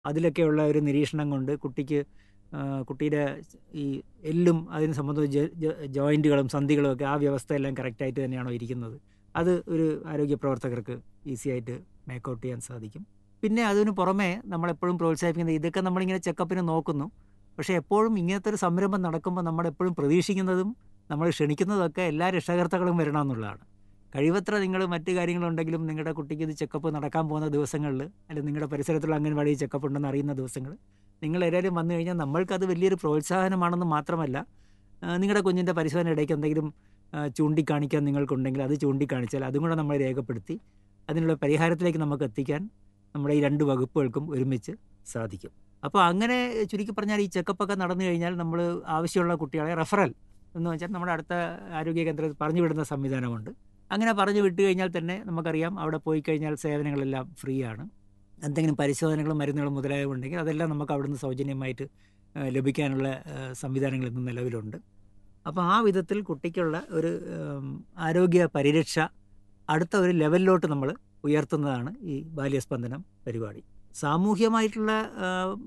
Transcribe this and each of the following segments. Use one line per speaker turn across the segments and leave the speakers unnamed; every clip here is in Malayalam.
അതിലൊക്കെയുള്ള ഒരു നിരീക്ഷണം കൊണ്ട് കുട്ടിക്ക് ആ, കുട്ടിയുടെ ഈ എല്ലും അതിന് സംബന്ധിച്ച ജോയിൻറ്റുകളും സന്ധികളും ഒക്കെ ആ വ്യവസ്ഥയെല്ലാം കറക്റ്റായിട്ട് തന്നെയാണോ ഇരിക്കുന്നത് അത് ഒരു ആരോഗ്യ പ്രവർത്തകർക്ക് ഈസി ആയിട്ട് മേക്കൗട്ട് ചെയ്യാൻ സാധിക്കും പിന്നെ അതിന് പുറമെ നമ്മളെപ്പോഴും പ്രോത്സാഹിപ്പിക്കുന്നത് ഇതൊക്കെ നമ്മളിങ്ങനെ ചെക്കപ്പിന് നോക്കുന്നു പക്ഷേ എപ്പോഴും ഇങ്ങനത്തെ ഒരു സംരംഭം നടക്കുമ്പോൾ നമ്മളെപ്പോഴും പ്രതീക്ഷിക്കുന്നതും നമ്മൾ ക്ഷണിക്കുന്നതൊക്കെ എല്ലാ രക്ഷകർത്താക്കളും വരണമെന്നുള്ളതാണ് കഴിവത്ര നിങ്ങൾ മറ്റു കാര്യങ്ങളുണ്ടെങ്കിലും നിങ്ങളുടെ കുട്ടിക്ക് ഇത് ചെക്കപ്പ് നടക്കാൻ പോകുന്ന ദിവസങ്ങളിൽ അല്ലെങ്കിൽ നിങ്ങളുടെ പരിസരത്തുള്ള അംഗൻവാടി ചെക്കപ്പ് ഉണ്ടെന്ന് അറിയുന്ന ദിവസങ്ങൾ നിങ്ങൾ എല്ലാവരും വന്നു കഴിഞ്ഞാൽ നമ്മൾക്കത് വലിയൊരു പ്രോത്സാഹനമാണെന്ന് മാത്രമല്ല ആ, നിങ്ങളുടെ കുഞ്ഞിൻ്റെ പരിശോധന ഇടയ്ക്ക് എന്തെങ്കിലും ആ, ചൂണ്ടിക്കാണിക്കാൻ നിങ്ങൾക്കുണ്ടെങ്കിൽ അത് ചൂണ്ടിക്കാണിച്ചാൽ അതും കൂടെ നമ്മൾ രേഖപ്പെടുത്തി അതിനുള്ള പരിഹാരത്തിലേക്ക് നമുക്ക് എത്തിക്കാൻ നമ്മുടെ ഈ രണ്ട് വകുപ്പുകൾക്കും ഒരുമിച്ച് സാധിക്കും അപ്പോൾ അങ്ങനെ ചുരുക്കി പറഞ്ഞാൽ ഈ ചെക്കപ്പൊക്കെ നടന്നു കഴിഞ്ഞാൽ നമ്മൾ ആവശ്യമുള്ള കുട്ടികളെ റെഫറൽ എന്ന് വെച്ചാൽ നമ്മുടെ അടുത്ത ആരോഗ്യ കേന്ദ്രത്തിൽ പറഞ്ഞു വിടുന്ന സംവിധാനമുണ്ട് അങ്ങനെ പറഞ്ഞു വിട്ട് കഴിഞ്ഞാൽ തന്നെ നമുക്കറിയാം അവിടെ പോയി കഴിഞ്ഞാൽ സേവനങ്ങളെല്ലാം ഫ്രീ ആണ് എന്തെങ്കിലും പരിശോധനകളും മരുന്നുകളും മുതലായവ ഉണ്ടെങ്കിൽ അതെല്ലാം നമുക്ക് അവിടുന്ന് സൗജന്യമായിട്ട് ആ, ലഭിക്കാനുള്ള ആ, സംവിധാനങ്ങൾ ഇന്ന് നിലവിലുണ്ട് അപ്പോൾ ആ വിധത്തിൽ കുട്ടിക്കുള്ള ഒരു ഉം, ആരോഗ്യ പരിരക്ഷ അടുത്ത ഒരു ലെവലിലോട്ട് നമ്മൾ ഉയർത്തുന്നതാണ് ഈ ബാല്യസ്പന്ദനം പരിപാടി സാമൂഹ്യമായിട്ടുള്ള ആ,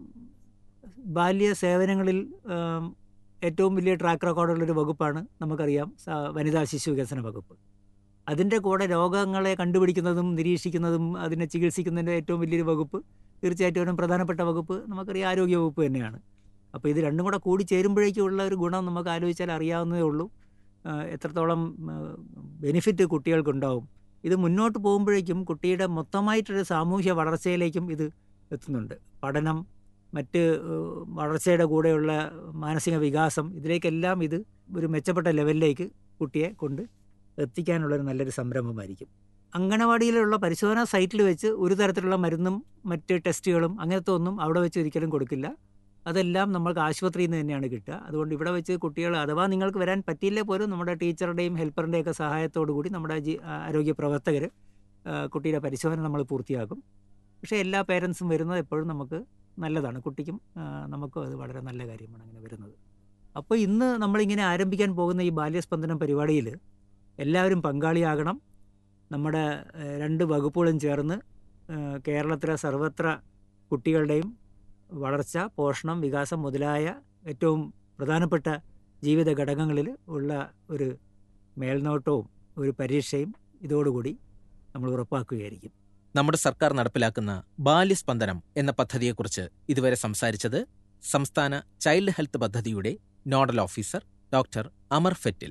ബാല്യ സേവനങ്ങളിൽ ആം, ഏറ്റവും വലിയ ട്രാക്ക് റെക്കോർഡുള്ളൊരു വകുപ്പാണ് നമുക്കറിയാം സ- വനിതാ ശിശു വികസന വകുപ്പ് അതിൻ്റെ കൂടെ രോഗങ്ങളെ കണ്ടുപിടിക്കുന്നതും നിരീക്ഷിക്കുന്നതും അതിനെ ചികിത്സിക്കുന്നതിൻ്റെ ഏറ്റവും വലിയൊരു വകുപ്പ് തീർച്ചയായിട്ടും ഒരു പ്രധാനപ്പെട്ട വകുപ്പ് നമുക്കറിയാം ആരോഗ്യ വകുപ്പ് തന്നെയാണ് അപ്പോൾ ഇത് രണ്ടും കൂടെ കൂടി ചേരുമ്പോഴേക്കുള്ള ഒരു ഗുണം നമുക്ക് ആലോചിച്ചാൽ അറിയാവുന്നതേ ഉള്ളൂ ആ, എത്രത്തോളം ബെനിഫിറ്റ് കുട്ടികൾക്കുണ്ടാവും ഇത് മുന്നോട്ട് പോകുമ്പോഴേക്കും കുട്ടിയുടെ മൊത്തമായിട്ടൊരു സാമൂഹ്യ വളർച്ചയിലേക്കും ഇത് എത്തുന്നുണ്ട് പഠനം മറ്റ് ഏഹ്, വളർച്ചയുടെ കൂടെയുള്ള മാനസിക വികാസം ഇതിലേക്കെല്ലാം ഇത് ഒരു മെച്ചപ്പെട്ട ലെവലിലേക്ക് കുട്ടിയെ കൊണ്ട് എത്തിക്കാനുള്ളൊരു നല്ലൊരു സംരംഭമായിരിക്കും അങ്കണവാടിയിലുള്ള പരിശോധനാ സൈറ്റിൽ വെച്ച് ഒരു തരത്തിലുള്ള മരുന്നും മറ്റ് ടെസ്റ്റുകളും അങ്ങനത്തെ ഒന്നും അവിടെ വെച്ച് ഒരിക്കലും കൊടുക്കില്ല അതെല്ലാം നമ്മൾക്ക് ആശുപത്രിയിൽ നിന്ന് തന്നെയാണ് കിട്ടുക അതുകൊണ്ട് ഇവിടെ വെച്ച് കുട്ടികൾ അഥവാ നിങ്ങൾക്ക് വരാൻ പറ്റിയില്ലേ പോലും നമ്മുടെ ടീച്ചറുടെയും ഹെൽപ്പറിൻ്റെയും ഒക്കെ സഹായത്തോടു കൂടി നമ്മുടെ ജി ആരോഗ്യ പ്രവർത്തകർ കുട്ടിയുടെ പരിശോധന നമ്മൾ പൂർത്തിയാക്കും പക്ഷേ എല്ലാ പേരൻസും വരുന്നത് എപ്പോഴും നമുക്ക് നല്ലതാണ് കുട്ടിക്കും ആ, നമുക്കും അത് വളരെ നല്ല കാര്യമാണ് അങ്ങനെ വരുന്നത് അപ്പോൾ ഇന്ന് നമ്മളിങ്ങനെ ആരംഭിക്കാൻ പോകുന്ന ഈ ബാല്യസ്പന്ദനം പരിപാടിയിൽ എല്ലാവരും പങ്കാളിയാകണം നമ്മുടെ ഏഹ്, രണ്ട് വകുപ്പുകളും ചേർന്ന് ഏഹ്, കേരളത്തിലെ സർവത്ര കുട്ടികളുടെയും വളർച്ച പോഷണം വികാസം മുതലായ ഏറ്റവും പ്രധാനപ്പെട്ട ജീവിത ഘടകങ്ങളിൽ ഉള്ള ഒരു മേൽനോട്ടവും ഒരു പരീക്ഷയും ഇതോടുകൂടി നമ്മൾ ഉറപ്പാക്കുകയായിരിക്കും
നമ്മുടെ സർക്കാർ നടപ്പിലാക്കുന്ന ബാല്യസ്പന്ദനം എന്ന പദ്ധതിയെക്കുറിച്ച് ഇതുവരെ സംസാരിച്ചത് സംസ്ഥാന ചൈൽഡ് ഹെൽത്ത് പദ്ധതിയുടെ nodal officer doctor Amar Fettle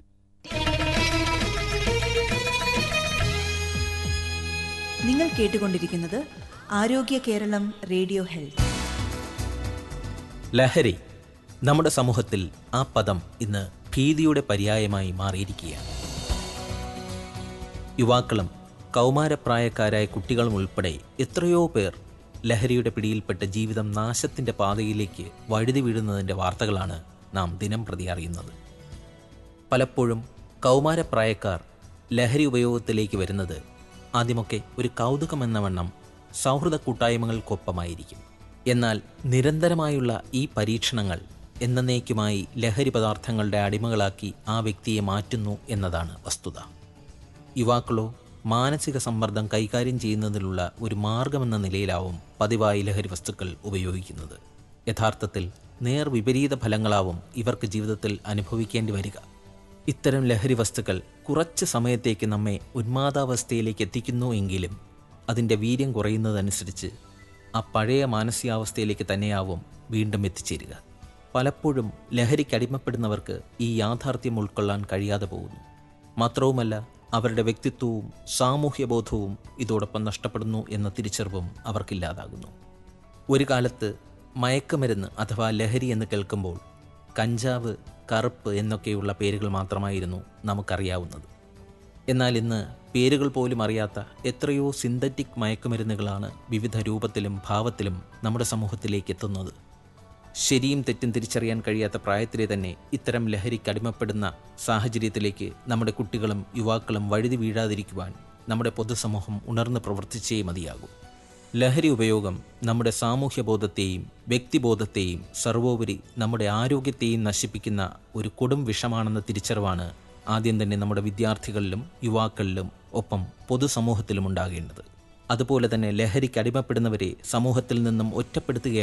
നിങ്ങൾ കേട്ടുകൊണ്ടിരിക്കുന്നത് ആരോഗ്യ കേരളം റേഡിയോ ഹെൽത്ത്
ലഹരി നമ്മുടെ സമൂഹത്തിൽ ആ പദം ഇന്ന് ഭീതിയുടെ പര്യായമായി മാറിയിരിക്കുകയാണ് യുവാക്കളും കൗമാരപ്രായക്കാരായ കുട്ടികളും ഉൾപ്പെടെ എത്രയോ പേർ ലഹരിയുടെ പിടിയിൽപ്പെട്ട് ജീവിതം നാശത്തിന്റെ പാതയിലേക്ക് വഴുതി വീഴുന്നതിന്റെ വാർത്തകളാണ് നാം ദിനം പ്രതി അറിയുന്നത് പലപ്പോഴും കൗമാരപ്രായക്കാർ ലഹരി ഉപയോഗത്തിലേക്ക് വരുന്നത് ആദ്യമൊക്കെ ഒരു കൗതുകമെന്ന വണ്ണം സൗഹൃദ കൂട്ടായ്മകൾക്കൊപ്പമായിരിക്കും എന്നാൽ നിരന്തരമായുള്ള ഈ പരീക്ഷണങ്ങൾ എന്നേക്കുമായി ലഹരി പദാർത്ഥങ്ങളുടെ അടിമകളാക്കി ആ വ്യക്തിയെ മാറ്റുന്നു എന്നതാണ് വസ്തുത യുവാക്കളോ മാനസിക സമ്മർദ്ദം കൈകാര്യം ചെയ്യുന്നതിനുള്ള ഒരു മാർഗമെന്ന നിലയിലാവും പതിവായി ലഹരി വസ്തുക്കൾ ഉപയോഗിക്കുന്നത് യഥാർത്ഥത്തിൽ നേർ വിപരീത ഫലങ്ങളാവും ഇവർക്ക് ജീവിതത്തിൽ അനുഭവിക്കേണ്ടി വരിക ഇത്തരം ലഹരി വസ്തുക്കൾ കുറച്ച് സമയത്തേക്ക് നമ്മെ ഉന്മാദാവസ്ഥയിലേക്ക് എത്തിക്കുന്നു എങ്കിലും അതിൻ്റെ വീര്യം കുറയുന്നതനുസരിച്ച് ആ പഴയ മാനസികാവസ്ഥയിലേക്ക് തന്നെയാവും വീണ്ടും എത്തിച്ചേരുക പലപ്പോഴും ലഹരിക്കടിമപ്പെടുന്നവർക്ക് ഈ യാഥാർത്ഥ്യം ഉൾക്കൊള്ളാൻ കഴിയാതെ പോകുന്നു മാത്രവുമല്ല അവരുടെ വ്യക്തിത്വവും സാമൂഹ്യബോധവും ഇതോടൊപ്പം നഷ്ടപ്പെടുന്നു എന്ന തിരിച്ചറിവും അവർക്കില്ലാതാകുന്നു ഒരു കാലത്ത് മയക്കുമരുന്ന് അഥവാ ലഹരി എന്ന് കേൾക്കുമ്പോൾ കഞ്ചാവ് കറുപ്പ് എന്നൊക്കെയുള്ള പേരുകൾ മാത്രമായിരുന്നു നമുക്കറിയാവുന്നത് എന്നാൽ ഇന്ന് പേരുകൾ പോലും അറിയാത്ത എത്രയോ സിന്തറ്റിക് മയക്കുമരുന്നുകളാണ് വിവിധ രൂപത്തിലും ഭാവത്തിലും നമ്മുടെ സമൂഹത്തിലേക്ക് എത്തുന്നത് ശരിയും തെറ്റും തിരിച്ചറിയാൻ കഴിയാത്ത പ്രായത്തിലെ തന്നെ ഇത്തരം ലഹരിക്ക് അടിമപ്പെടുന്ന സാഹചര്യത്തിലേക്ക് നമ്മുടെ കുട്ടികളും യുവാക്കളും വഴുതി വീഴാതിരിക്കുവാൻ നമ്മുടെ പൊതുസമൂഹം ഉണർന്ന് പ്രവർത്തിച്ചേ മതിയാകൂ ലഹരി ഉപയോഗം നമ്മുടെ സാമൂഹ്യബോധത്തെയും വ്യക്തിബോധത്തെയും സർവോപരി നമ്മുടെ ആരോഗ്യത്തെയും നശിപ്പിക്കുന്ന ഒരു കൊടും വിഷമാണെന്ന തിരിച്ചറിവാണ് ആദ്യം തന്നെ നമ്മുടെ വിദ്യാർത്ഥികളിലും യുവാക്കളിലും ഒപ്പം പൊതുസമൂഹത്തിലും ഉണ്ടാകേണ്ടത് അതുപോലെ തന്നെ ലഹരിക്ക് അടിമപ്പെടുന്നവരെ സമൂഹത്തിൽ നിന്നും ഒറ്റപ്പെടുത്തുകയാണ്